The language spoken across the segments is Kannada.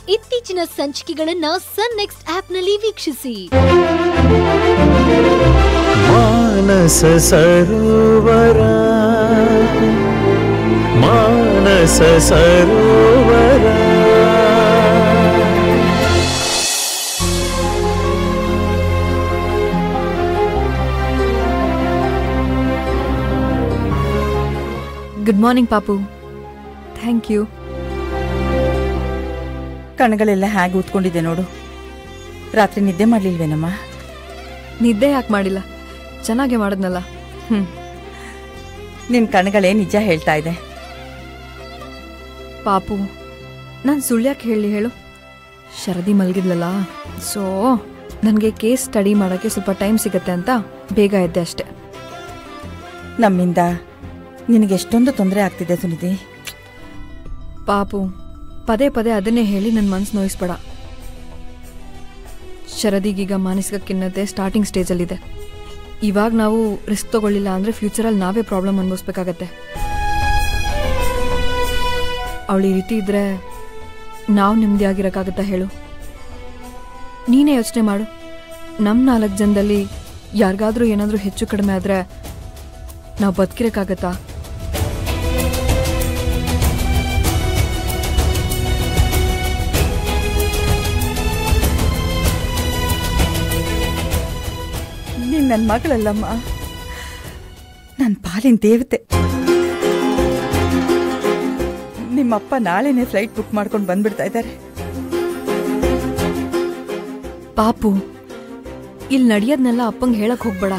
ಇತ್ತೀಚಿನ ಸಂಚಿಕೆಗಳನ್ನ ಸನ್ ನೆಕ್ಸ್ಟ್ ಆಪ್ನಲ್ಲಿ ವೀಕ್ಷಿಸಿ ಮಾನಸ ಸರೋವರ ಮಾನಸ ಸರೋವರ ಗುಡ್ ಮಾರ್ನಿಂಗ್ ಪಾಪು ಥ್ಯಾಂಕ್ ಯು ಕಣ್ಗಳೆಲ್ಲ ಹೇಗೆ ಊದ್ಕೊಂಡಿದೆ ನೋಡು ರಾತ್ರಿ ನಿದ್ದೆ ಮಾಡ್ಲಿಲ್ವೇನಮ್ಮ ನಿದ್ದೆ ಯಾಕೆ ಮಾಡಿಲ್ಲ ಚೆನ್ನಾಗೆ ಮಾಡಿದ್ನಲ್ಲ ಹ್ಮ್ ನಿನ್ ಕಣ್ಗಳೇ ನಿಜ ಹೇಳ್ತಾ ಇದೆ ಪಾಪು ನಾನು ಸುಳ್ಳ್ಯಾಕೆ ಹೇಳಿ ಹೇಳು ಶರದಿ ಮಲಗಿದ್ಲಲ್ಲ ಸೊ ನನಗೆ ಕೇಸ್ ಸ್ಟಡಿ ಮಾಡೋಕ್ಕೆ ಸ್ವಲ್ಪ ಟೈಮ್ ಸಿಗತ್ತೆ ಅಂತ ಬೇಗ ಎದ್ದೆ ಅಷ್ಟೆ ನಮ್ಮಿಂದ ನಿನಗೆ ಎಷ್ಟೊಂದು ತೊಂದರೆ ಆಗ್ತಿದೆ ಸುನಿಧಿ ಪಾಪು ಪದೇ ಪದೇ ಅದನ್ನೇ ಹೇಳಿ ನನ್ನ ಮನ್ಸು ನೋಯಿಸ್ಬೇಡ ಶರದಿಗೀಗ ಮಾನಸಿಕ ಖಿನ್ನತೆ ಸ್ಟಾರ್ಟಿಂಗ್ ಸ್ಟೇಜಲ್ಲಿದೆ ಇವಾಗ ನಾವು ರಿಸ್ಕ್ ತಗೊಳ್ಳಿಲ್ಲ ಅಂದರೆ ಫ್ಯೂಚರಲ್ಲಿ ನಾವೇ ಪ್ರಾಬ್ಲಮ್ ಅನುಭವಿಸ್ಬೇಕಾಗತ್ತೆ ಅವಳು ಈ ರೀತಿ ಇದ್ರೆ ನಾವು ನೆಮ್ಮದಿಯಾಗಿರೋಕ್ಕಾಗತ್ತಾ ಹೇಳು ನೀನೇ ಯೋಚನೆ ಮಾಡು ನಮ್ಮ ನಾಲ್ಕು ಜನದಲ್ಲಿ ಯಾರಿಗಾದ್ರೂ ಏನಾದರೂ ಹೆಚ್ಚು ಕಡಿಮೆ ಆದರೆ ನಾವು ಬದುಕಿರೋಕ್ಕಾಗತ್ತಾ ನೀನ್ ನನ್ನ ಮಗಳಲ್ಲಮ್ಮ ನನ್ನ ಪಾಲಿನ ದೇವತೆ ನಿಮ್ಮಪ್ಪ ನಾಳೆನೇ ಫ್ಲೈಟ್ ಬುಕ್ ಮಾಡ್ಕೊಂಡು ಬಂದ್ಬಿಡ್ತಾ ಇದ್ದಾರೆ ಪಾಪು ಇಲ್ಲಿ ನಡೆಯೋದ್ನೆಲ್ಲ ಅಪ್ಪಂಗೆ ಹೇಳಕ್ ಹೋಗ್ಬೇಡ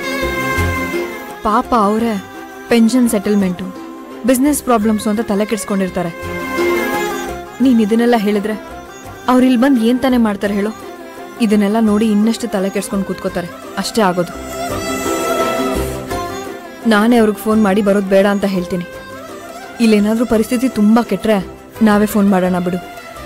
ಪಾಪ ಅವರೇ ಪೆನ್ಷನ್ ಸೆಟಲ್ಮೆಂಟು ಬಿಸ್ನೆಸ್ ಪ್ರಾಬ್ಲಮ್ಸು ಅಂತ ತಲೆ ಕೆಡಿಸ್ಕೊಂಡಿರ್ತಾರೆ ನೀನ್ ಇದನ್ನೆಲ್ಲ ಹೇಳಿದ್ರೆ ಅವ್ರು ಇಲ್ಲಿ ಬಂದು ಏನ್ ತಾನೇ ಮಾಡ್ತಾರೆ ಹೇಳು ಇದನ್ನೆಲ್ಲ ನೋಡಿ ಇನ್ನಷ್ಟು ತಲೆ ಕೆಡ್ಸ್ಕೊಂಡು ಕೂತ್ಕೋತಾರೆ ಅಷ್ಟೇ ಆಗೋದು ನಾನೇ ಅವ್ರಿಗೆ ಫೋನ್ ಮಾಡಿ ಬರೋದು ಬೇಡ ಅಂತ ಹೇಳ್ತೀನಿ ಇಲ್ಲೇನಾದ್ರೂ ಪರಿಸ್ಥಿತಿ ತುಂಬಾ ಕೆಟ್ರೆ ನಾವೇ ಫೋನ್ ಮಾಡೋಣ ಬಿಡು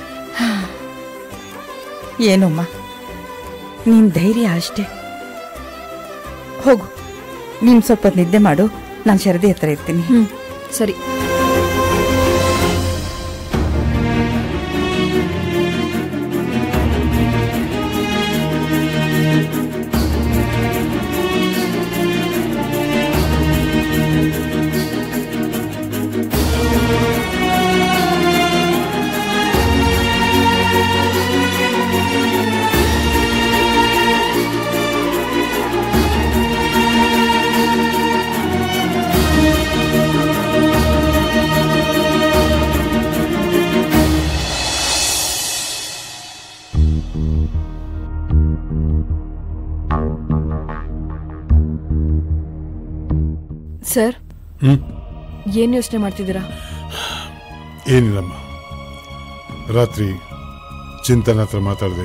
ಏನಮ್ಮ ನೀನ್ ಧೈರ್ಯ ಅಷ್ಟೇ ಹೋಗು ನೀನ್ ಸ್ವಲ್ಪ ಹೊತ್ತು ನಿದ್ದೆ ಮಾಡು ನಾನು ಶರದಿ ಹತ್ರ ಇರ್ತೀನಿ ಹ್ಮ್ ಸರಿ ಸರ್ ಹ್ಮ್ ಏನ್ ಯೋಚನೆ ಮಾಡ್ತಿದ್ದೀರಾ ಏನಿಲ್ಲಮ್ಮ ರಾತ್ರಿ ಚಿಂತನ ಹತ್ರ ಮಾತಾಡಿದೆ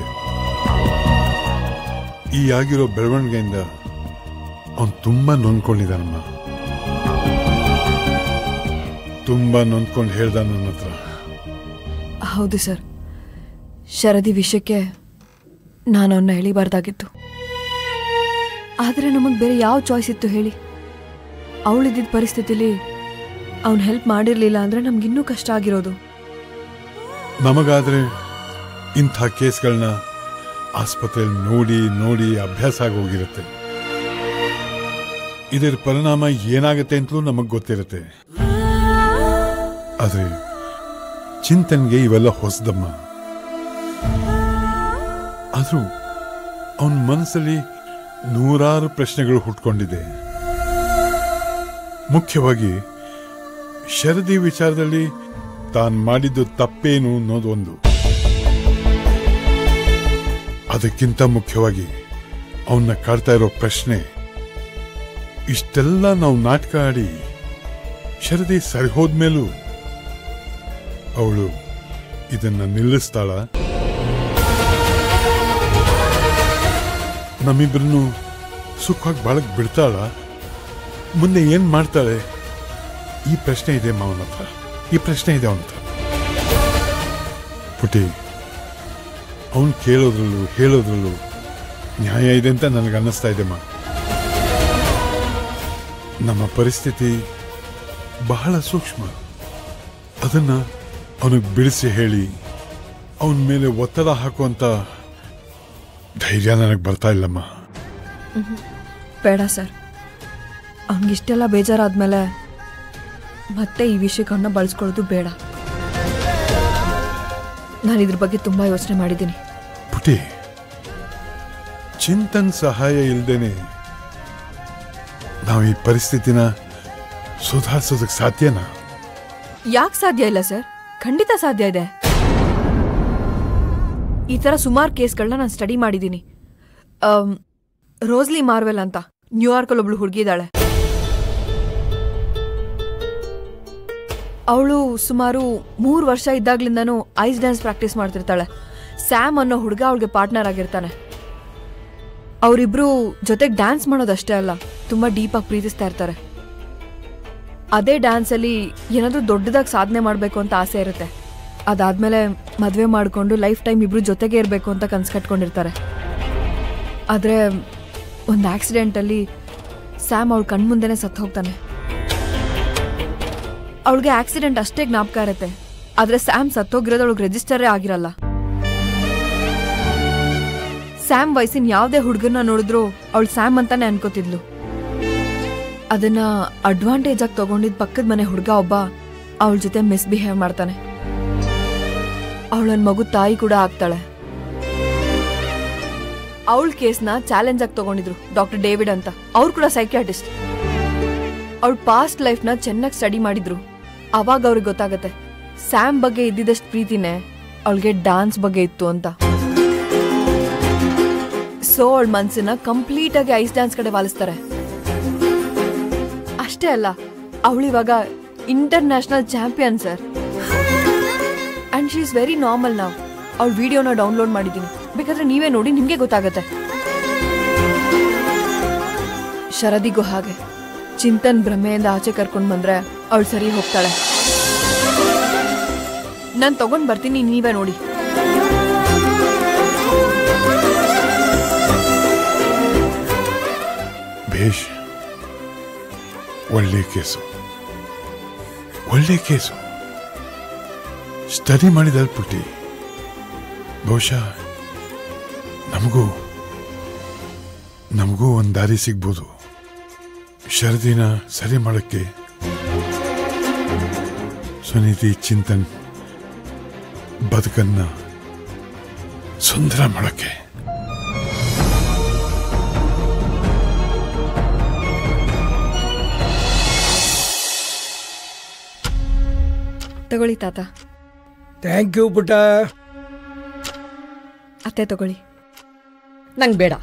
ಈ ಆಗಿರೋ ಬೆಳವಣಿಗೆಯಿಂದ ಅವನು ತುಂಬಾ ನೊಂದ್ಕೊಂಡಿದ್ದಾನಮ್ಮ ತುಂಬಾ ನೊಂದ್ಕೊಂಡು ಹೇಳ್ದ ನನ್ನ ಹತ್ರ ಹೌದು ಸರ್ ಶರದಿ ವಿಷಯಕ್ಕೆ ನಾನು ಅವನ್ನ ಎಳಿಬಾರ್ದಾಗಿತ್ತು ಆದರೆ ನಮಗೆ ಬೇರೆ ಯಾವ ಚಾಯ್ಸ್ ಇತ್ತು ಹೇಳಿ ಅವಳಿದ್ದ ಪರಿಸ್ಥಿತಿಲಿ ಅವ್ನು ಹೆಲ್ಪ್ ಮಾಡಿರ್ಲಿಲ್ಲ ಅಂದ್ರೆ ನಮ್ಗಿನ್ನೂ ಕಷ್ಟ ಆಗಿರೋದು ನಮಗಾದ್ರೆ ಇಂಥ ಕೇಸ್ಗಳನ್ನ ಆಸ್ಪತ್ರೆಯಲ್ಲಿ ನೋಡಿ ನೋಡಿ ಅಭ್ಯಾಸ ಆಗೋಗಿರುತ್ತೆ ಇದರ ಪರಿಣಾಮ ಏನಾಗುತ್ತೆ ಅಂತಲೂ ನಮಗೆ ಗೊತ್ತಿರುತ್ತೆ ಆದ್ರೆ ಚಿಂತನ್ಗೆ ಇವೆಲ್ಲ ಹೊಸದಮ್ಮ ಆದ್ರೂ ಅವನ ಮನಸ್ಸಲ್ಲಿ ನೂರಾರು ಪ್ರಶ್ನೆಗಳು ಹುಟ್ಕೊಂಡಿದೆ ಮುಖ್ಯವಾಗಿ ಶರದಿ ವಿಚಾರದಲ್ಲಿ ತಾನು ಮಾಡಿದ್ದು ತಪ್ಪೇನು ಅನ್ನೋದು ಒಂದು ಅದಕ್ಕಿಂತ ಮುಖ್ಯವಾಗಿ ಅವನ್ನ ಕಾಡ್ತಾ ಇರೋ ಪ್ರಶ್ನೆ ಇಷ್ಟೆಲ್ಲ ನಾವು ನಾಟಕ ಆಡಿ ಶರದಿ ಸರಿ ಹೋದ್ಮೇಲೂ ಅವಳು ಇದನ್ನ ನಿಲ್ಲಿಸ್ತಾಳ ನಮ್ಮಿಬ್ರನ್ನು ಸುಖವಾಗಿ ಬಾಳಕ್ ಬಿಡ್ತಾಳ ಮುಂದೆ ಏನ್ ಮಾಡ್ತಾಳೆ ಈ ಪ್ರಶ್ನೆ ಇದೆ ಅವನ ಹತ್ರ ಈ ಪ್ರಶ್ನೆ ಇದೆ ಅವನ ಹತ್ರ ಪುಟಿ ಅವನು ಕೇಳೋದ್ರಲ್ಲೂ ಹೇಳೋದ್ರಲ್ಲೂ ನ್ಯಾಯ ಇದೆ ಅಂತ ನನಗೆ ಅನ್ನಿಸ್ತಾ ಇದೆ ಮಾ ನಮ್ಮ ಪರಿಸ್ಥಿತಿ ಬಹಳ ಸೂಕ್ಷ್ಮ ಅದನ್ನ ಅವನಿಗೆ ಬಿಡಿಸಿ ಹೇಳಿ ಅವನ ಮೇಲೆ ಒತ್ತಡ ಹಾಕುವಂತ ಧೈರ್ಯ ನನಗೆ ಬರ್ತಾ ಇಲ್ಲಮ್ಮ ಬೇಡ ಸರ್ ಅವ್ನಿಗಿಷ್ಟೆಲ್ಲ ಬೇಜಾರಾದ್ಮೇಲೆ ಮತ್ತೆ ಈ ವಿಷಯಕ್ಕೆ ಅವನ್ನ ಬಳಸ್ಕೊಳ್ಳೋದು ಬೇಡ ನಾನು ಇದ್ರ ಬಗ್ಗೆ ತುಂಬ ಯೋಚನೆ ಮಾಡಿದ್ದೀನಿ ಪುಟಿ ಚಿಂತನ್ ಸಹಾಯ ಇಲ್ದೇನೆ ನಾವು ಈ ಪರಿಸ್ಥಿತಿನ ಸುಧಾರಿಸೋದಕ್ಕೆ ಸಾಧ್ಯನಾ ಯಾಕೆ ಸಾಧ್ಯ ಇಲ್ಲ ಸರ್ ಖಂಡಿತ ಸಾಧ್ಯ ಇದೆ ಈ ಥರ ಸುಮಾರು ಕೇಸ್ಗಳನ್ನ ನಾನು ಸ್ಟಡಿ ಮಾಡಿದ್ದೀನಿ ಆಮ್, ರೋಸ್ಲಿ ಮಾರ್ವೆಲ್ ಅಂತ ನ್ಯೂಯಾರ್ಕಲ್ಲಿ ಒಬ್ಳು ಹುಡುಗಿ ಇದ್ದಾಳೆ ಅವಳು ಸುಮಾರು ಮೂರು ವರ್ಷ ಇದ್ದಾಗ್ಲಿಂದನೂ ಐಸ್ ಡ್ಯಾನ್ಸ್ ಪ್ರಾಕ್ಟೀಸ್ ಮಾಡ್ತಿರ್ತಾಳೆ ಸ್ಯಾಮ್ ಅನ್ನೋ ಹುಡುಗ ಅವಳಿಗೆ ಪಾರ್ಟ್ನರ್ ಆಗಿರ್ತಾನೆ ಅವರಿಬ್ರು ಜೊತೆಗೆ ಡ್ಯಾನ್ಸ್ ಮಾಡೋದಷ್ಟೇ ಅಲ್ಲ ತುಂಬ ಡೀಪಾಗಿ ಪ್ರೀತಿಸ್ತಾ ಇರ್ತಾರೆ ಅದೇ ಡ್ಯಾನ್ಸಲ್ಲಿ ಏನಾದರೂ ದೊಡ್ಡದಾಗಿ ಸಾಧನೆ ಮಾಡಬೇಕು ಅಂತ ಆಸೆ ಇರುತ್ತೆ ಅದಾದಮೇಲೆ ಮದುವೆ ಮಾಡಿಕೊಂಡು ಲೈಫ್ ಟೈಮ್ ಇಬ್ರು ಜೊತೆಗೆ ಇರಬೇಕು ಅಂತ ಕನ್ಸು ಕಟ್ಕೊಂಡಿರ್ತಾರೆ ಆದರೆ ಒಂದು ಆಕ್ಸಿಡೆಂಟಲ್ಲಿ ಸ್ಯಾಮ್ ಅವಳ ಕಣ್ಮುಂದೆನೇ ಸತ್ತು ಹೋಗ್ತಾನೆ ಅವಳಿಗೆ ಆಕ್ಸಿಡೆಂಟ್ ಅಷ್ಟೇ ಜ್ಞಾಪಕ ಇರುತ್ತೆ ಆದರೆ ಸ್ಯಾಮ್ ಸತ್ತೋಗಿರೋದು ಅವಳಿಗೆ ರಿಜಿಸ್ಟರೇ ಆಗಿರಲ್ಲ ಸ್ಯಾಮ್ ವಯಸ್ಸಿನ ಯಾವುದೇ ಹುಡುಗನ ನೋಡಿದ್ರು ಅವಳು ಸ್ಯಾಮ್ ಅಂತಾನೆ ಅನ್ಕೋತಿದ್ಲು ಅದನ್ನ ಅಡ್ವಾಂಟೇಜ್ ಆಗಿ ತಗೊಂಡಿದ್ ಪಕ್ಕದ ಮನೆ ಹುಡುಗ ಒಬ್ಬ ಅವಳ ಜೊತೆ ಮಿಸ್ಬಿಹೇವ್ ಮಾಡ್ತಾನೆ ಅವಳನ್ ಮಗು ತಾಯಿ ಕೂಡ ಆಗ್ತಾಳೆ ಅವಳ ಕೇಸ್ನ ಚಾಲೆಂಜ್ ಆಗಿ ತಗೊಂಡಿದ್ರು ಡಾಕ್ಟರ್ ಡೇವಿಡ್ ಅಂತ ಅವ್ರು ಕೂಡ ಸೈಕ್ಯಾಟಿಸ್ಟ್ ಅವಳ ಪಾಸ್ಟ್ ಲೈಫ್ನ ಚೆನ್ನಾಗಿ ಸ್ಟಡಿ ಮಾಡಿದ್ರು ಅವಾಗ ಅವ್ರಿಗೆ ಗೊತ್ತಾಗತ್ತೆ ಸ್ಯಾಮ್ ಬಗ್ಗೆ ಇದ್ದಿದ್ದಷ್ಟು ಪ್ರೀತಿನೇ ಅವಳಿಗೆ ಡಾನ್ಸ್ ಬಗ್ಗೆ ಇತ್ತು ಅಂತ ಸೊ ಅವಳ ಮನ್ಸನ್ನ ಕಂಪ್ಲೀಟ್ ಆಗಿ ಐಸ್ ಡ್ಯಾನ್ಸ್ ಕಡೆ ವಾಲಿಸ್ತಾರೆ ಅಷ್ಟೇ ಅಲ್ಲ ಅವಳಿವಾಗ international champion sir and she is very normal ನಾವು ಅವಳ ವಿಡಿಯೋನ ಡೌನ್ಲೋಡ್ ಮಾಡಿದ್ದೀನಿ ಬೇಕಾದ್ರೆ ನೀವೇ ನೋಡಿ ನಿಮಗೆ ಗೊತ್ತಾಗತ್ತೆ ಶರದಿಗೂ ಹಾಗೆ ಚಿಂತನ್ ಭ್ರಮೆಯಿಂದ ಆಚೆ ಕರ್ಕೊಂಡು ಬಂದ್ರೆ ಅವಳು ಸರಿ ಹೋಗ್ತಾಳೆ ನಾನು ತಗೊಂಡ್ ಬರ್ತೀನಿ ನೀವೇ ನೋಡಿ ಭೇಷ್ ಒಳ್ಳೆ ಕೇಸು ಒಳ್ಳೆ ಕೇಸು ಸ್ಟಡಿ ಮಾಡಿದಾರೆ ಪುಟ್ಟಿ ಬಹುಶಃ ನಮಗೂ ನಮಗೂ ಒಂದು ದಾರಿ ಸಿಗ್ಬೋದು ಶರದಿನ ಸರಿ ಮಾಡೋಕ್ಕೆ ಸುನೀತಿ ಚಿಂತನ್ ಬದುಕನ್ನ ಸುಂದರ ಮಾಡೋಕ್ಕೆ ತಗೊಳ್ಳಿ ತಾತ ಥ್ಯಾಂಕ್ ಯು ಪುಟ ಅತ್ತೆ ತಗೊಳ್ಳಿ ನಂಗೆ ಬೇಡ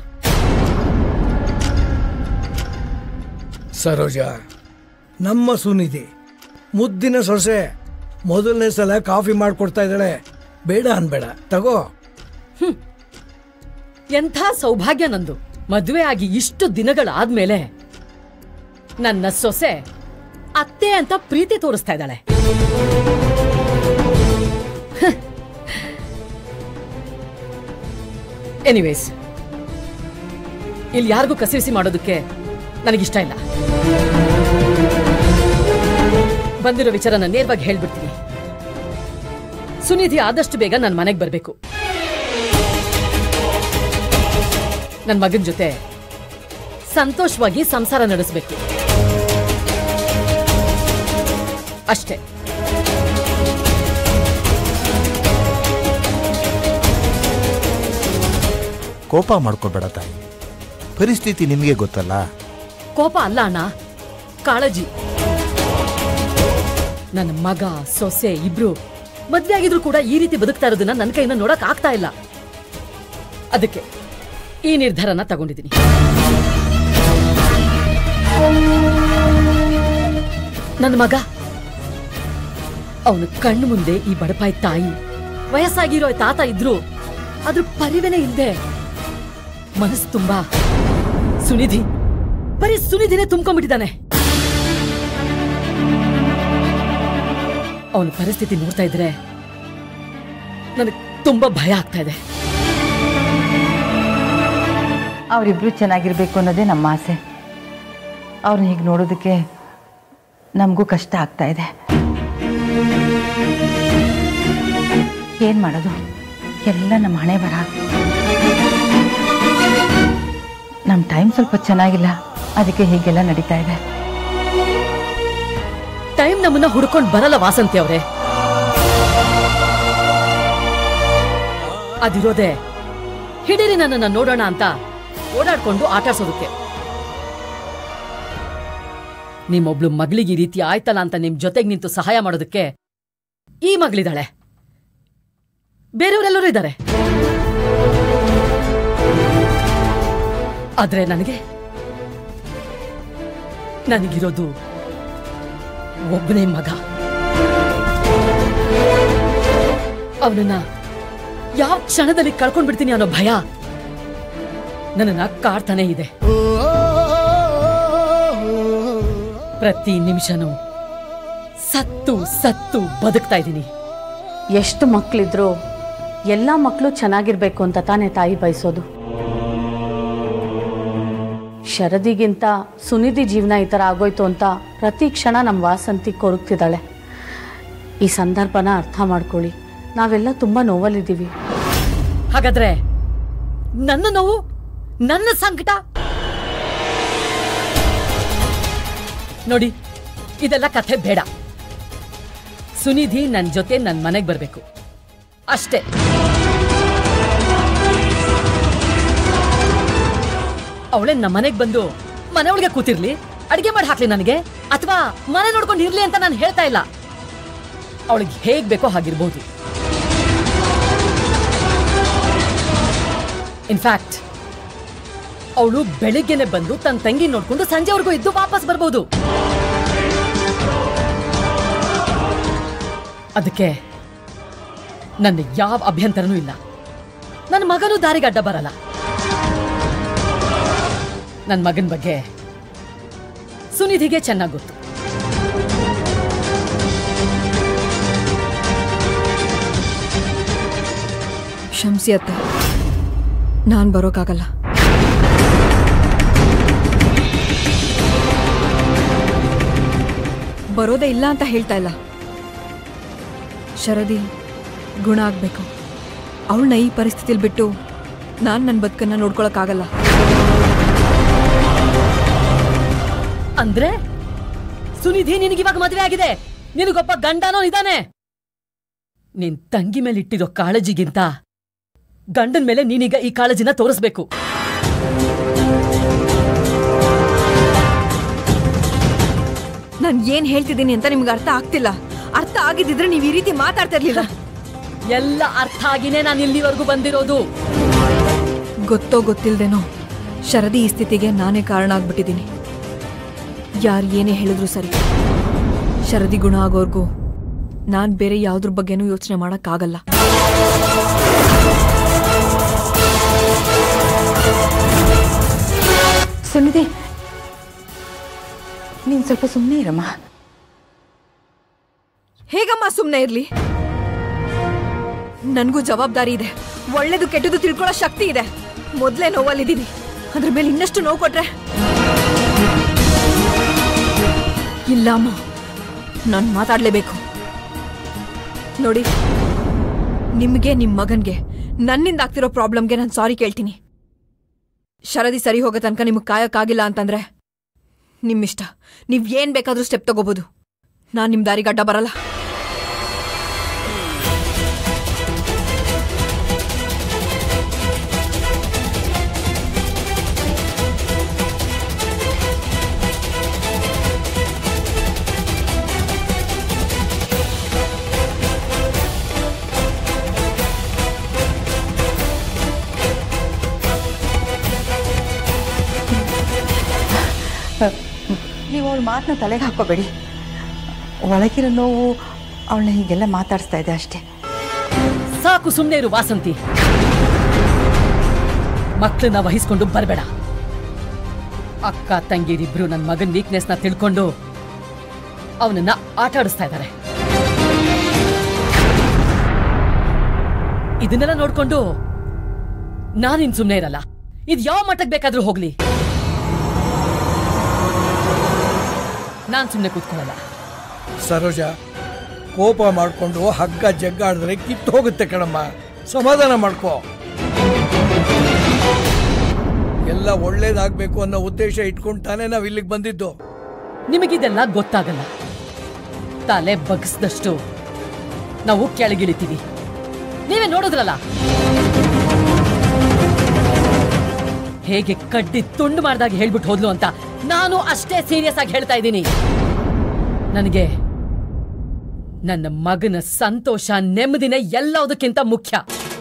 ಸರೋಜ ನಮ್ಮ ಸುನಿಧಿ ಮುದ್ದಿನ ಸೊಸೆ ಮೊದಲನೇ ಸಲ ಕಾಫಿ ಮಾಡ್ಕೊಡ್ತಾ ಇದ್ದಾಳೆ ಬೇಡ ಅನ್ಬೇಡ ತಗೋ ಎಂಥ ಸೌಭಾಗ್ಯ ನಂದು ಮದುವೆ ಆಗಿ ಇಷ್ಟು ದಿನಗಳಾದ್ಮೇಲೆ ನನ್ನ ಸೊಸೆ ಅತ್ತೆ ಅಂತ ಪ್ರೀತಿ ತೋರಿಸ್ತಾ ಇದ್ದಾಳೆ ಎನಿವೇಸ್ ಇಲ್ಲಿ ಯಾರಿಗೂ ಕಸಿವಿಸಿ ಮಾಡೋದಕ್ಕೆ ನನಗಿಷ್ಟ ಇಲ್ಲ ಬಂದಿರೋ ವಿಚಾರನ ನೇರವಾಗಿ ಹೇಳ್ಬಿಡ್ತೀನಿ ಸುನಿಧಿ ಆದಷ್ಟು ಬೇಗ ನನ್ನ ಮನೆಗೆ ಬರಬೇಕು ನನ್ನ ಮಗನ ಜೊತೆ ಸಂತೋಷವಾಗಿ ಸಂಸಾರ ನಡೆಸಬೇಕು ಅಷ್ಟೇ ಕೋಪ ಮಾಡ್ಕೋಬೇಡ ತಾಯಿ ಪರಿಸ್ಥಿತಿ ನಿಮಗೆ ಗೊತ್ತಲ್ಲ ಕೋಪ ಅಲ್ಲ ಅಣ್ಣ ಕಾಳಜಿ ನನ್ನ ಮಗ ಸೊಸೆ ಇಬ್ರು ಮದ್ವೆ ಆಗಿದ್ರು ಕೂಡ ಈ ರೀತಿ ಬದುಕ್ತಾ ಇರೋದನ್ನ ನನ್ನ ಕೈಯಿಂದ ನೋಡಕ್ ಆಗ್ತಾ ಇಲ್ಲ ಅದಕ್ಕೆ ಈ ನಿರ್ಧಾರನ ತಗೊಂಡಿದ್ದೀನಿ ನನ್ನ ಮಗ ಅವನ ಕಣ್ಣು ಮುಂದೆ ಈ ಬಡಪಾಯಿ ತಾಯಿ ವಯಸ್ಸಾಗಿರೋ ತಾತ ಇದ್ರು ಅದ್ರ ಪರಿವೆನೇ ಇಲ್ದೆ ಮನಸ್ಸು ತುಂಬಾ ಸುನಿಧಿ ಬರೀ ಸುನಿಧಿನೇ ತುಂಬ್ಕೊಂಡ್ಬಿಟ್ಟಿದ್ದಾನೆ ಅವನ ಪರಿಸ್ಥಿತಿ ನೋಡ್ತಾ ಇದ್ರೆ ನನಗೆ ತುಂಬಾ ಭಯ ಆಗ್ತಾ ಇದೆ ಅವರಿಬ್ರು ಚೆನ್ನಾಗಿರ್ಬೇಕು ಅನ್ನೋದೇ ನಮ್ಮ ಆಸೆ ಅವ್ರನ್ನ ಹೀಗೆ ನೋಡೋದಕ್ಕೆ ನಮಗೂ ಕಷ್ಟ ಆಗ್ತಾ ಇದೆ ಏನು ಮಾಡೋದು ಎಲ್ಲ ನಮ್ಮ ಹಣೆ ಬರ ನಮ್ಮ ಟೈಮ್ ಸ್ವಲ್ಪ ಚೆನ್ನಾಗಿಲ್ಲ ಅದಕ್ಕೆ ಹೀಗೆಲ್ಲ ನಡೀತಾ ಇದೆ ಟೈಮ್ ನಮ್ಮನ್ನ ಹುಡ್ಕೊಂಡ್ ಬರಲ್ಲ ವಾಸಂತಿ ಅವ್ರೆ ಅದಿರೋದೆ ಹಿಡೀರಿ ನನ್ನನ್ನ ನೋಡೋಣ ಅಂತ ಓಡಾಡ್ಕೊಂಡು ಆಟಾಡ್ಸೋದಕ್ಕೆ ನಿಮ್ಮೊಬ್ಳು ಮಗಳಿಗೆ ಈ ರೀತಿ ಆಯ್ತಲ್ಲ ಅಂತ ನಿಮ್ ಜೊತೆಗ್ ನಿಂತು ಸಹಾಯ ಮಾಡೋದಕ್ಕೆ ಈ ಮಗಳಿದ್ದಾಳೆ ಬೇರೆಯವರೆಲ್ಲರೂ ಇದ್ದಾರೆ ಆದ್ರೆ ನನಗೆ ನನಗಿರೋದು ಒಬ್ಬನೇ ಮಗ ಅವನನ್ನ ಯಾವ ಕ್ಷಣದಲ್ಲಿ ಕಳ್ಕೊಂಡ್ ಬಿಡ್ತೀನಿ ಅನ್ನೋ ಭಯ ನನ್ನನ್ನ ಕಾಡ್ತಾನೆ ಇದೆ ಪ್ರತಿ ನಿಮಿಷನೂ ಸತ್ತು ಸತ್ತು ಬದುಕ್ತಾ ಇದ್ದೀನಿ ಎಷ್ಟು ಮಕ್ಕಳಿದ್ರು ಎಲ್ಲ ಮಕ್ಕಳು ಚೆನ್ನಾಗಿರ್ಬೇಕು ಅಂತ ತಾನೇ ತಾಯಿ ಬಯಸೋದು ಶರದಿಗಿಂತ ಸುನಿಧಿ ಜೀವನ ಈ ಥರ ಆಗೋಯ್ತು ಅಂತ ಪ್ರತಿ ಕ್ಷಣ ನಮ್ಮ ವಾಸಂತಿ ಕೊರಗ್ತಿದ್ದಾಳೆ ಈ ಸಂದರ್ಭನ ಅರ್ಥ ಮಾಡ್ಕೊಳ್ಳಿ ನಾವೆಲ್ಲ ತುಂಬ ನೋವಲ್ಲಿದ್ದೀವಿ ಹಾಗಾದ್ರೆ ನನ್ನ ನೋವು ನನ್ನ ಸಂಕಟ ನೋಡಿ ಇದೆಲ್ಲ ಕಥೆ ಬೇಡ ಸುನಿಧಿ ನನ್ನ ಜೊತೆ ನನ್ನ ಮನೆಗೆ ಬರಬೇಕು ಅಷ್ಟೇ ಅವಳೆ ನಮ್ಮ ಮನೆಗೆ ಬಂದು ಮನೆ ಒಳಗೆ ಕೂತಿರ್ಲಿ ಅಡಿಗೆ ಮಾಡಿ ಹಾಕ್ಲಿ ನನಗೆ ಅಥವಾ ಮನೆ ನೋಡ್ಕೊಂಡು ಇರ್ಲಿ ಅಂತ ನಾನು ಹೇಳ್ತಾ ಇಲ್ಲ ಅವಳಿಗೆ ಹೇಗ್ ಬೇಕೋ ಹಾಗಿರ್ಬೋದು ಇನ್ಫ್ಯಾಕ್ಟ್ ಅವಳು ಬೆಳಿಗ್ಗೆನೆ ಬಂದು ತನ್ನ ತಂಗಿ ನೋಡ್ಕೊಂಡು ಸಂಜೆವರೆಗೂ ಇದ್ದು ವಾಪಸ್ ಬರ್ಬೋದು ಅದಕ್ಕೆ ನನ್ನ ಯಾವ ಅಭ್ಯಂತರನೂ ಇಲ್ಲ ನನ್ನ ಮಗನೂ ದಾರಿಗೆ ಅಡ್ಡ ಬರಲ್ಲ ನನ್ನ ಮಗನ ಬಗ್ಗೆ ಸುನಿಧಿಗೆ ಚೆನ್ನಾಗಿ ಗೊತ್ತು ಕ್ಷಮಿಸಿ ಅತ್ತೆ ನಾನು ಬರೋಕ್ಕಾಗಲ್ಲ ಬರೋದೇ ಇಲ್ಲ ಅಂತ ಹೇಳ್ತಾ ಇಲ್ಲ ಶರದಿ ಗುಣ ಆಗಬೇಕು ಅವಳನ್ನ ಈ ಪರಿಸ್ಥಿತಿಲಿ ಬಿಟ್ಟು ನಾನು ನನ್ನ ಬದುಕನ್ನ ನೋಡ್ಕೊಳಕ್ಕಾಗಲ್ಲ ಅಂದ್ರೆ ಸುನಿಧಿ ನಿನಗಿವಾಗ ಮದುವೆ ಆಗಿದೆ ನಿನಗೊಬ್ಬ ಗಂಡನೋ ಇದ್ದಾನೆ ನಿನ್ ತಂಗಿ ಮೇಲೆ ಇಟ್ಟಿರೋ ಕಾಳಜಿಗಿಂತ ಗಂಡನ್ ಮೇಲೆ ನೀನೀಗ ಈ ಕಾಳಜಿನ ತೋರಿಸ್ಬೇಕು ನಾನು ಏನು ಹೇಳ್ತಿದ್ದೀನಿ ಅಂತ ನಿಮ್ಗೆ ಅರ್ಥ ಆಗ್ತಿಲ್ಲ ಅರ್ಥ ಆಗಿದ್ದಿದ್ರೆ ನೀವು ಈ ರೀತಿ ಮಾತಾಡ್ತಾ ಇರ್ಲಿಲ್ಲ ಎಲ್ಲ ಅರ್ಥ ಆಗಿನೇ ನಾನು ಇಲ್ಲಿವರೆಗೂ ಬಂದಿರೋದು ಗೊತ್ತೋ ಗೊತ್ತಿಲ್ದೇನೋ ಶರದಿ ಈ ಸ್ಥಿತಿಗೆ ನಾನೇ ಕಾರಣ ಆಗ್ಬಿಟ್ಟಿದ್ದೀನಿ ಯಾರು ಏನೇ ಹೇಳಿದ್ರು ಸರಿ ಶರದಿ ಗುಣ ಆಗೋರ್ಗೂ ನಾನು ಬೇರೆ ಯಾವುದ್ರ ಬಗ್ಗೆನೂ ಯೋಚನೆ ಮಾಡೋಕ್ಕಾಗಲ್ಲ ಸುನಿಧಿ ನೀನು ಸ್ವಲ್ಪ ಸುಮ್ಮನೆ ಇರಮ್ಮ ಹೇಗಮ್ಮ ಸುಮ್ಮನೆ ಇರ್ಲಿ ನನಗೂ ಜವಾಬ್ದಾರಿ ಇದೆ ಒಳ್ಳೇದು ಕೆಟ್ಟದು ತಿಳ್ಕೊಳ್ಳೋ ಶಕ್ತಿ ಇದೆ ಮೊದಲೇ ನೋವಲ್ಲಿದ್ದೀನಿ ಅದ್ರ ಮೇಲೆ ಇನ್ನಷ್ಟು ನೋವು ಕೊಟ್ರೆ ಇಲ್ಲ ಅಮ್ಮ ನಾನು ಮಾತಾಡಲೇಬೇಕು ನೋಡಿ ನಿಮಗೆ ನಿಮ್ಮ ಮಗನ್ಗೆ ನನ್ನಿಂದ ಆಗ್ತಿರೋ ಪ್ರಾಬ್ಲಮ್ಗೆ ನಾನು ಸಾರಿ ಕೇಳ್ತೀನಿ ಶರದಿ ಸರಿ ಹೋಗೋ ತನಕ ನಿಮಗೆ ಕಾಯಕ್ಕಾಗಿಲ್ಲ ಅಂತಂದ್ರೆ ನಿಮ್ಮಿಷ್ಟ ನೀವು ಏನು ಬೇಕಾದರೂ ಸ್ಟೆಪ್ ತಗೋಬೋದು ನಾನು ನಿಮ್ಮ ದಾರಿಗೆ ಅಡ್ಡ ಬರಲ್ಲ ನೀವು ಅವಳ ಮಾತನ್ನ ತಲೆಗೆ ಹಾಕೋಬೇಡಿ ಒಳಗಿರೋ ನೋವು ಅವಳನ್ನ ಹೀಗೆಲ್ಲ ಮಾತಾಡಿಸ್ತಾ ಇದೆ ಅಷ್ಟೇ ಸಾಕು ಸುಮ್ಮನೆ ಇರು ವಾಸಂತಿ ಮಕ್ಕಳನ್ನ ವಹಿಸ್ಕೊಂಡು ಬರಬೇಡ ಅಕ್ಕ ತಂಗಿರಿಬ್ರು ನನ್ನ ಮಗನ್ ವೀಕ್ನೆಸ್ನ ತಿಳ್ಕೊಂಡು ಅವನನ್ನ ಆಟ ಆಡಿಸ್ತಾ ಇದ್ದಾರೆ ಇದನ್ನೆಲ್ಲ ನೋಡ್ಕೊಂಡು ನಾನಿನ್ ಸುಮ್ಮನೆ ಇರಲ್ಲ ಇದು ಯಾವ ಮಟ್ಟಕ್ಕೆ ಬೇಕಾದ್ರೂ ಹೋಗ್ಲಿ ನಾನ್ ಸುಮ್ಮನೆ ಕೂತ್ಕೊಳ್ಳಲ್ಲ ಸರೋಜ ಕೋಪ ಮಾಡಿಕೊಂಡು ಹಗ್ಗ ಜಗ್ಗಾಡಿದ್ರೆ ಕಿತ್ತು ಹೋಗುತ್ತೆ ಕಣಮ್ಮ ಸಮಾಧಾನ ಮಾಡ್ಕೋ ಎಲ್ಲ ಒಳ್ಳೇದಾಗ್ಬೇಕು ಅನ್ನೋ ಉದ್ದೇಶ ಇಟ್ಕೊಂಡು ತಾನೇ ನಾವ್ ಇಲ್ಲಿಗೆ ಬಂದಿದ್ದು ನಿಮಗಿದೆಲ್ಲ ಗೊತ್ತಾಗಲ್ಲ ತಲೆ ಬಗ್ಸ್ದಷ್ಟು ನಾವು ಕೆಳಗಿಳಿತೀವಿ ನೀವೇ ನೋಡಿದ್ರಲ್ಲ ಹೇಗೆ ಕಡ್ಡಿ ತುಂಡು ಮಾಡ್ದಾಗ ಹೇಳ್ಬಿಟ್ಟು ಹೋದ್ಲು ಅಂತ ನಾನು ಅಷ್ಟೇ ಸೀರಿಯಸ್ ಆಗಿ ಹೇಳ್ತಾ ಇದ್ದೀನಿ ನನಗೆ ನನ್ನ ಮಗನ ಸಂತೋಷ ನೆಮ್ಮದಿನ ಎಲ್ಲದಕ್ಕಿಂತ ಮುಖ್ಯ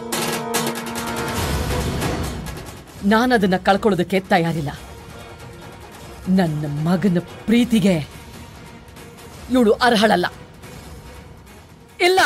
ನಾನದನ್ನ ಕಳ್ಕೊಳ್ಳೋದಕ್ಕೆ ತಯಾರಿಲ್ಲ ನನ್ನ ಮಗನ ಪ್ರೀತಿಗೆ ಇವಳು ಅರ್ಹಳಲ್ಲ ಇಲ್ಲ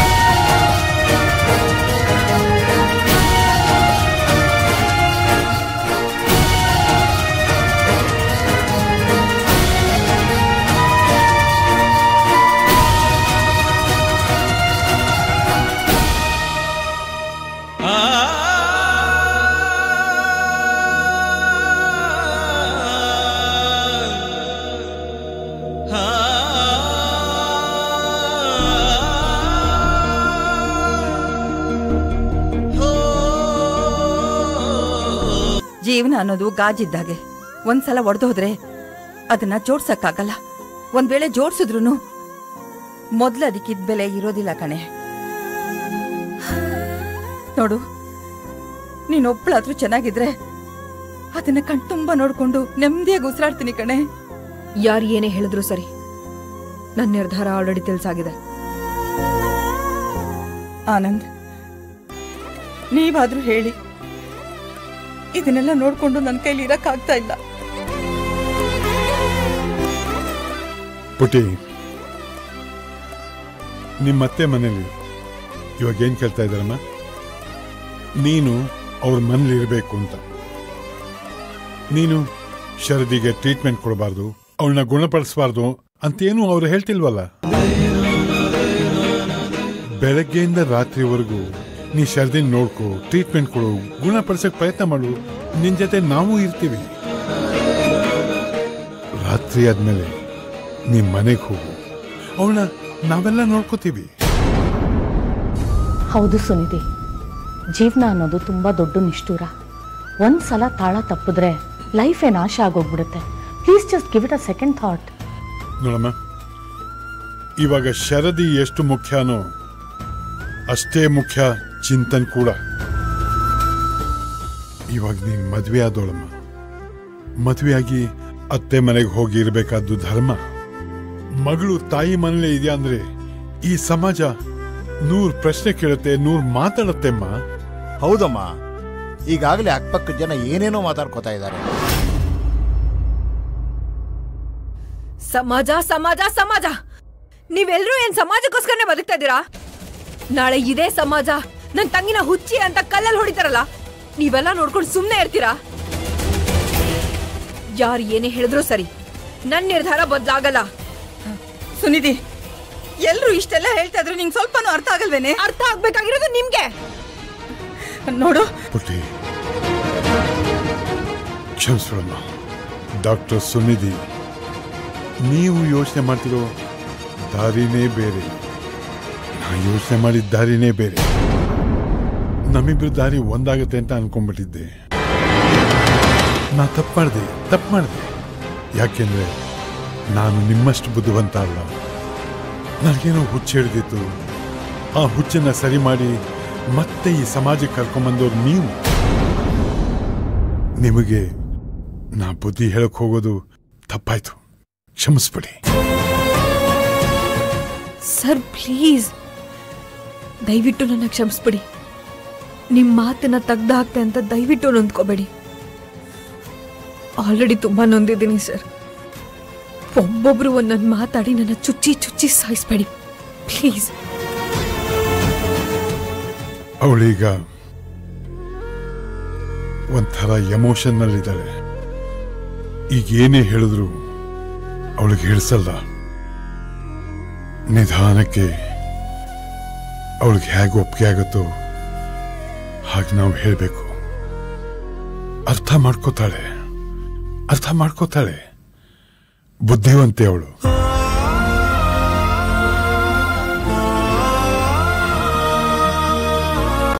ಜೀವನ ಅನ್ನೋದು ಗಾಜಿದ್ದಾಗೆ ಒಂದ್ಸಲ ಒಡೆದೋದ್ರೆ ಅದನ್ನ ಜೋಡ್ಸಕ್ಕಾಗಲ್ಲ ಒಂದ್ ವೇಳೆ ಜೋಡ್ಸಿದ್ರು ಮೊದ್ಲು ಅದಕ್ಕಿದ್ ಬೆಲೆ ಇರೋದಿಲ್ಲ ಕಣೆ ನೋಡು ನೀನೊಬ್ಳಾದ್ರೂ ಚೆನ್ನಾಗಿದ್ರೆ ಅದನ್ನ ಕಣ್ತುಂಬ ನೋಡ್ಕೊಂಡು ನೆಮ್ಮದಿಯಾಗಿ ಉಸಿರಾಡ್ತೀನಿ ಕಣೆ ಯಾರು ಏನೇ ಹೇಳಿದ್ರು ಸರಿ ನನ್ನ ನಿರ್ಧಾರ ಆಲ್ರೆಡಿ ತಿಳಿಸಾಗಿದೆ ಆನಂದ್ ನೀವಾದ್ರೂ ಹೇಳಿ ಇದನ್ನೆಲ್ಲ ನೋಡ್ಕೊಂಡು ನನ್ನ ಕೈಲಿ ಇರಕ್ಕಾಗ್ತಾ ಇಲ್ಲ ಪುಟಿ ನಿಮ್ಮ ಅತ್ತೆ ಮನೇಲಿ ಇವಾಗ ಏನ್ ಕೇಳ್ತಾ ಇದ್ದಾರಮ್ಮ ನೀನು ಅವ್ರ ಮನೇಲಿ ಇರಬೇಕು ಅಂತ ನೀನು ಶರದಿಗೆ ಟ್ರೀಟ್ಮೆಂಟ್ ಕೊಡಬಾರ್ದು ಅವಳನ್ನ ಗುಣಪಡಿಸಬಾರ್ದು ಅಂತೇನು ಅವ್ರು ಹೇಳ್ತಿಲ್ವಲ್ಲ ಬೆಳಗ್ಗೆಯಿಂದ ರಾತ್ರಿವರೆಗೂ ನೀ ಶರದಿನ ನೋಡ್ಕೊ ಟ್ರೀಟ್ಮೆಂಟ್ ಕೊಡು ಗುಣಪಡಿಸಕ್ ಪ್ರಯತ್ನ ಮಾಡು ನಿನ್ ಜೊತೆ ನಾವು ಇರ್ತೀವಿ ರಾತ್ರಿ ಆದ್ಮೇಲೆ ನಿಮ್ ಮನೆಗೆ ಹೋಗು ಅವಳನ್ನ ನಾವೆಲ್ಲ ನೋಡ್ಕೋತೀವಿ ಹೌದು ಸುನಿಧಿ ಜೀವನ ಅನ್ನೋದು ತುಂಬ ದೊಡ್ಡ ನಿಷ್ಠೂರ ಒಂದು ಸಲ ತಾಳ ತಪ್ಪಿದ್ರೆ ಲೈಫೇ ನಾಶ ಆಗೋಗ್ಬಿಡುತ್ತೆ please just give it a second thought ನೋಡಮ್ಮ ಇವಾಗ ಶರದಿ ಎಷ್ಟು ಮುಖ್ಯನೋ ಅಷ್ಟೇ ಮುಖ್ಯ ಚಿಂತನ್ ಕೂಡ ಇವಾಗ ನೀನ್ ಮದ್ವೆ ಆದೋಳಮ್ಮ ಮದ್ವೆಯಾಗಿ ಅತ್ತೆ ಮನೆಗೆ ಹೋಗಿ ಇರ್ಬೇಕಾದ್ದು ಧರ್ಮ ಮಗಳು ತಾಯಿ ಮನೇಲೆ ಇದೆಯಾ ಅಂದ್ರೆ ಈ ಸಮಾಜ ನೂರ್ ಪ್ರಶ್ನೆ ಕೇಳುತ್ತೆ ನೂರ್ ಮಾತಾಡತ್ತೆಮ್ಮ ಹೌದಮ್ಮ ಈಗಾಗಲೇ ಅಕ್ಕಪಕ್ಕದ ಜನ ಏನೇನೋ ಮಾತಾಡ್ಕೋತಾ ಇದ್ದಾರೆ ಸಮಾಜ ಸಮಾಜ ಸಮಾಜ ನೀವೆಲ್ರೂ ಏನ್ ಸಮಾಜಕ್ಕೋಸ್ಕರನೇ ಬದುಕ್ತಾ ಇದ್ದೀರಾ ನಾಳೆ ಇದೇ ಸಮಾಜ ನನ್ ತಂಗಿನ ಹುಚ್ಚಿ ಅಂತ ಕಲ್ಲಲ್ಲಿ ಹೊಡಿತಾರಲ್ಲ ನೀವೆಲ್ಲ ನೋಡ್ಕೊಂಡು ಸುಮ್ನೆ ಇರ್ತೀರಾ ಯಾರು ಏನೇ ಹೇಳಿದ್ರು ಸರಿ ನನ್ ನಿರ್ಧಾರ ಬದ್ಲಾಗಲ್ಲ ಸುನಿಧಿ ಎಲ್ರು ಇಷ್ಟೆಲ್ಲ ಹೇಳ್ತಾ ಇದ್ರು ನಿಂಗೆ ಸ್ವಲ್ಪನೂ ಅರ್ಥ ಆಗಲ್ವೇನೆ ಅರ್ಥ ಆಗ್ಬೇಕಾಗಿರೋದು ನಿಮ್ಗೆ ನೋಡು ಪುಟ್ಟಿ ಕ್ಷಮಿಸ್ಬಿಡಮ್ಮ ಡಾಕ್ಟರ್ ಸುನಿಧಿ ನೀವು ಯೋಚನೆ ಮಾಡ್ತಿರೋ ದಾರಿನೇ ಬೇರೆ ನಾ ಯೋಚನೆ ಮಾಡಿದ ದಾರಿನೇ ಬೇರೆ ನಮ್ಮಿಬ್ರು ದಾರಿ ಒಂದಾಗುತ್ತೆ ಅಂತ ಅನ್ಕೊಂಡ್ಬಿಟ್ಟಿದ್ದೆ ನಾ ತಪ್ಪು ಮಾಡಿದೆ ತಪ್ಪು ಮಾಡಿದೆ ಯಾಕೆಂದ್ರೆ ನಾನು ನಿಮ್ಮಷ್ಟು ಬುದ್ಧಿವಂತ ಅಲ್ಲ ನನಗೇನೋ ಹುಚ್ಚು ಹಿಡಿದಿತ್ತು ಆ ಹುಚ್ಚನ್ನ ಸರಿ ಮಾಡಿ ಮತ್ತೆ ಈ ಸಮಾಜಕ್ಕೆ ಕರ್ಕೊಂಬಂದವ್ರು ನೀವು ನಿಮಗೆ ನಾ ಬುದ್ಧಿ ಹೇಳಕ್ ಹೋಗೋದು ತಪ್ಪಾಯ್ತು ಕ್ಷಮಿಸ್ಬಿಡಿ ಸರ್ ಪ್ಲೀಸ್ ದಯವಿಟ್ಟು ನನ್ನ ಕ್ಷಮಿಸ್ಬಿಡಿ ನಿಮ್ಮ ಮಾತನ್ನ ತೆಗ್ದು ಹಾಕ್ತೆ ಅಂತ ದಯವಿಟ್ಟು ನೊಂದ್ಕೋಬೇಡಿ ಆಲ್ರೆಡಿ ತುಂಬಾ ನೊಂದಿದ್ದೀನಿ ಸರ್ ಒಬ್ಬೊಬ್ರು ಒಂದೊಂದು ಮಾತಾಡಿ ನನ್ನ ಚುಚ್ಚಿ ಚುಚ್ಚಿ ಸಾಯಿಸ್ಬೇಡಿ ಪ್ಲೀಸ್ ಅವಳೀಗ ಒಂಥರ ಎಮೋಷನ್ನಲ್ಲಿದ್ದಾಳೆ ಈಗ ಏನೇ ಹೇಳಿದ್ರು ಅವಳಿಗೆ ಹಿಡಿಸಲ್ಲ ನಿಧಾನಕ್ಕೆ ಅವಳಿಗೆ ಹೇಗೆ ಒಪ್ಪಿಗೆ ಆಗುತ್ತೋ ಹಾಗೆ ನಾವು ಹೇಳಬೇಕು ಅರ್ಥ ಮಾಡ್ಕೋತಾಳೆ ಅರ್ಥ ಮಾಡ್ಕೋತಾಳೆ ಬುದ್ಧಿವಂತೆ ಅವಳು